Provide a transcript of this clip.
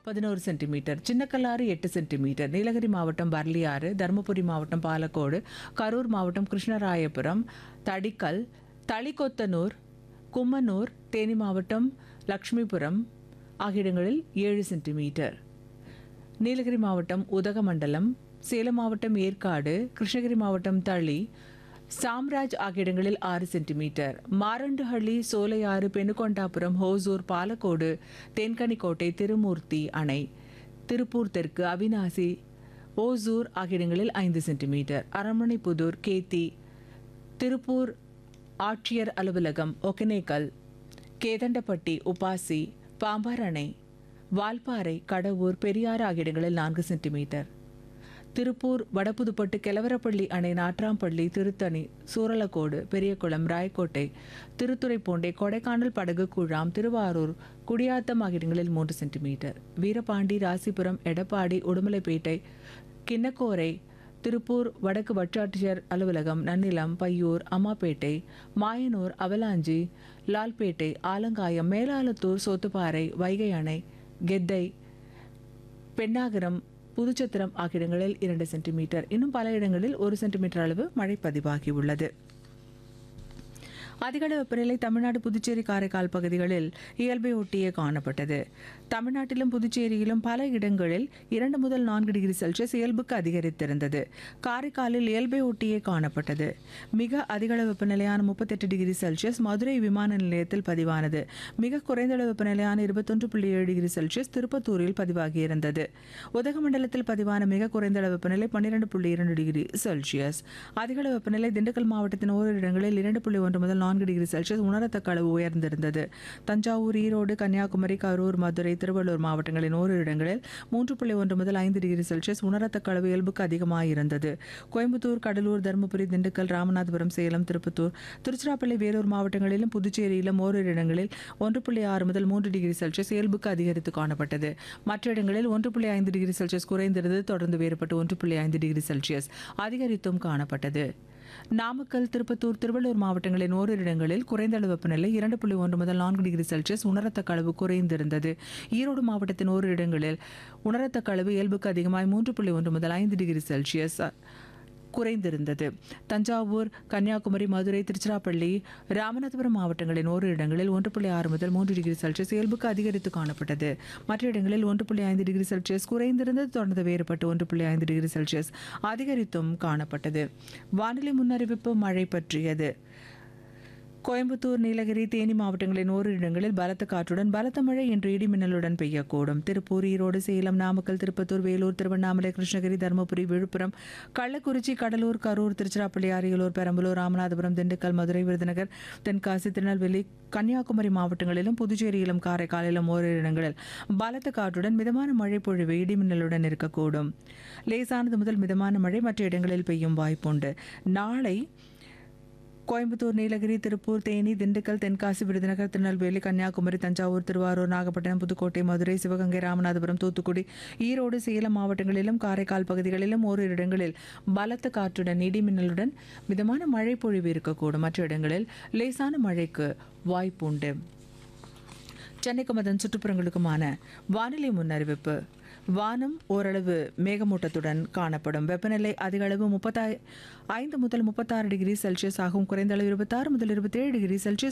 பதினோரு சென்டிமீட்டர் சின்னக்கல்லாறு எட்டு சென்டிமீட்டர் நீலகிரி மாவட்டம் பர்லியாறு தருமபுரி மாவட்டம் பாலக்கோடு கரூர் மாவட்டம் கிருஷ்ணராயபுரம் தடிக்கல் தளிக்கொத்தனூர் கும்மனூர் தேனி மாவட்டம் லக்ஷ்மிபுரம் ஆகிய இடங்களில் ஏழு சென்டிமீட்டர் நீலகிரி மாவட்டம் உதகமண்டலம் சேலம் மாவட்டம் ஏற்காடு கிருஷ்ணகிரி மாவட்டம் தளி சாம்ராஜ் ஆகிய இடங்களில் ஆறு சென்டிமீட்டர் மாரண்டுஹள்ளி சோலையாறு பெனுகொண்டாபுரம் ஹோசூர் பாலக்கோடு தென்கனிக்கோட்டை திருமூர்த்தி அணை திருப்பூர் தெற்கு அவினாசி ஓசூர் ஆகிய இடங்களில் ஐந்து சென்டிமீட்டர் அரண்மனைப்புதூர் கேத்தி திருப்பூர் ஆட்சியர் அலுவலகம் ஒகனேக்கல் கேதண்டப்பட்டி உபாசி பாம்பார் அணை வால்பாறை கடவூர் பெரியாறு ஆகிய இடங்களில் நான்கு சென்டிமீட்டர் திருப்பூர் வடபுதுப்பட்டு கெலவரப்பள்ளி அணை நாட்ராம்பள்ளி திருத்தணி சூரலக்கோடு பெரியகுளம் ராயக்கோட்டை திருத்துறைப்பூண்டை கொடைக்கானல் படகு குழாம் திருவாரூர் குடியாத்தம் ஆகிய இடங்களில் மூன்று சென்டிமீட்டர் வீரபாண்டி ராசிபுரம் எடப்பாடி உடுமலைப்பேட்டை கிண்ணக்கோரை திருப்பூர் வடக்கு வட்டாட்சியர் அலுவலகம் நன்னிலம் பையூர் அம்மாப்பேட்டை மாயனூர் அவலாஞ்சி லால்பேட்டை ஆலங்காயம் மேலாலத்தூர் சோத்துப்பாறை வைகை அணை கெத்தை பெண்ணாகரம் புதுச்சத்திரம் ஆகிய இடங்களில் இரண்டு சென்டிமீட்டர் இன்னும் பல இடங்களில் ஒரு சென்டிமீட்டர் அளவு மழை பதிவாகியுள்ளது அதிகளவு வெப்பநிலை தமிழ்நாடு புதுச்சேரி காரைக்கால் பகுதிகளில் இயல்பை ஒட்டியே காணப்பட்டது தமிழ்நாட்டிலும் புதுச்சேரியிலும் பல இடங்களில் இரண்டு முதல் நான்கு டிகிரி செல்சியஸ் இயல்புக்கு அதிகரித்திருந்தது காரைக்காலில் இயல்பை ஒட்டியே காணப்பட்டது மிக அதிகளவு வெப்பநிலையான முப்பத்தெட்டு டிகிரி செல்சியஸ் மதுரை விமான நிலையத்தில் பதிவானது மிக குறைந்த அளவு வெப்பநிலையான இருபத்தொன்று புள்ளி ஏழு டிகிரி செல்சியஸ் திருப்பத்தூரில் பதிவாகியிருந்தது உதகமண்டலத்தில் பதிவான மிக குறைந்த அளவு வெப்பநிலை பன்னிரண்டு புள்ளி இரண்டு டிகிரி செல்சியஸ் அதிகளவு வெப்பநிலை திண்டுக்கல் மாவட்டத்தின் ஓரிரு இடங்களில் இரண்டு புள்ளி ஒன்று முதல் நான்கு டிகிரி செல்சியஸ் உணரத்தக்க அளவு உயர்ந்திருந்தது தஞ்சாவூர் ஈரோடு கன்னியாகுமரி கரூர் மதுரை திருவள்ளூர் மாவட்டங்களின் ஓரிரு இடங்களில் மூன்று புள்ளி ஒன்று முதல் ஐந்து டிகிரி செல்சியஸ் உணரத்தக்க அளவு இயல்புக்கு அதிகமாக இருந்தது கோயம்புத்தூர் கடலூர் தருமபுரி திண்டுக்கல் ராமநாதபுரம் சேலம் திருப்பத்தூர் திருச்சிராப்பள்ளி வேலூர் மாவட்டங்களிலும் புதுச்சேரியிலும் ஓரிரு இடங்களில் ஒன்று புள்ளி ஆறு முதல் மூன்று டிகிரி செல்சியஸ் இயல்புக்கு அதிகரித்து காணப்பட்டது மற்ற இடங்களில் ஒன்று புள்ளி ஐந்து டிகிரி செல்சியஸ் குறைந்திருந்தது தொடர்ந்து வேறுபட்டு ஒன்று புள்ளி ஐந்து டிகிரி செல்சியஸ் அதிகரித்தும் காணப்பட்டது நாமக்கல் திருப்பத்தூர் திருவள்ளூர் மாவட்டங்களின் ஓரிரு இடங்களில் குறைந்த அளவு வெப்பநிலை இரண்டு புள்ளி ஒன்று முதல் நான்கு டிகிரி செல்சியஸ் உணரத்தக்க அளவு குறைந்திருந்தது ஈரோடு மாவட்டத்தின் ஓரிரு இடங்களில் உணரத்தக்க அளவு இயல்புக்கு அதிகமாய் மூன்று புள்ளி ஒன்று முதல் ஐந்து டிகிரி செல்சியஸ் குறைந்திருந்தது தஞ்சாவூர் கன்னியாகுமரி மதுரை திருச்சிராப்பள்ளி ராமநாதபுரம் மாவட்டங்களின் ஓரிரு இடங்களில் ஒன்று புள்ளி ஆறு முதல் மூன்று டிகிரி செல்சியஸ் இயல்புக்கு அதிகரித்து காணப்பட்டது மற்ற இடங்களில் ஒன்று புள்ளி ஐந்து டிகிரி செல்சியஸ் குறைந்திருந்தது தொடர்ந்து வேறுபட்டு ஒன்று புள்ளி ஐந்து டிகிரி செல்சியஸ் அதிகரித்தும் காணப்பட்டது வானிலை முன்னறிவிப்பு மழை பற்றியது கோயம்புத்தூர் நீலகிரி தேனி மாவட்டங்களின் ஓரிரு இடங்களில் பலத்த காற்றுடன் பலத்த மழை இன்று இடிமின்னலுடன் பெய்யக்கூடும் திருப்பூர் ஈரோடு சேலம் நாமக்கல் திருப்பத்தூர் வேலூர் திருவண்ணாமலை கிருஷ்ணகிரி தருமபுரி விழுப்புரம் கள்ளக்குறிச்சி கடலூர் கரூர் திருச்சிராப்பள்ளி அரியலூர் பெரம்பலூர் ராமநாதபுரம் திண்டுக்கல் மதுரை விருதுநகர் தென்காசி திருநெல்வேலி கன்னியாகுமரி மாவட்டங்களிலும் புதுச்சேரியிலும் காரைக்காலிலும் ஓரிரு இடங்களில் பலத்த காற்றுடன் மிதமான மழை பொழிவு இடிமின்னலுடன் இருக்கக்கூடும் லேசானது முதல் மிதமான மழை மற்ற இடங்களில் பெய்யும் வாய்ப்புண்டு நாளை கோயம்புத்தூர் நீலகிரி திருப்பூர் தேனி திண்டுக்கல் தென்காசி விருதுநகர் திருநெல்வேலி கன்னியாகுமரி தஞ்சாவூர் திருவாரூர் நாகப்பட்டினம் புதுக்கோட்டை மதுரை சிவகங்கை ராமநாதபுரம் தூத்துக்குடி ஈரோடு சேலம் மாவட்டங்களிலும் காரைக்கால் பகுதிகளிலும் ஓரிரு இடங்களில் பலத்த காற்றுடன் இடிமின்னலுடன் மிதமான மழை பொழிவு இருக்கக்கூடும் மற்ற இடங்களில் லேசான மழைக்கு வாய்ப்புண்டு சென்னைக்கும் அதன் சுற்றுப்புறங்களுக்குமான வானிலை முன்னறிவிப்பு வானம் ஓரளவு மேகமூட்டத்துடன் காணப்படும் வெப்பநிலை அதிக அளவு முப்பத்தாய் ஐந்து முதல் முப்பத்தாறு டிகிரி செல்சியஸ் ஆகும் குறைந்த அளவு இருபத்தாறு முதல் இருபத்தேழு டிகிரி செல்சியஸ்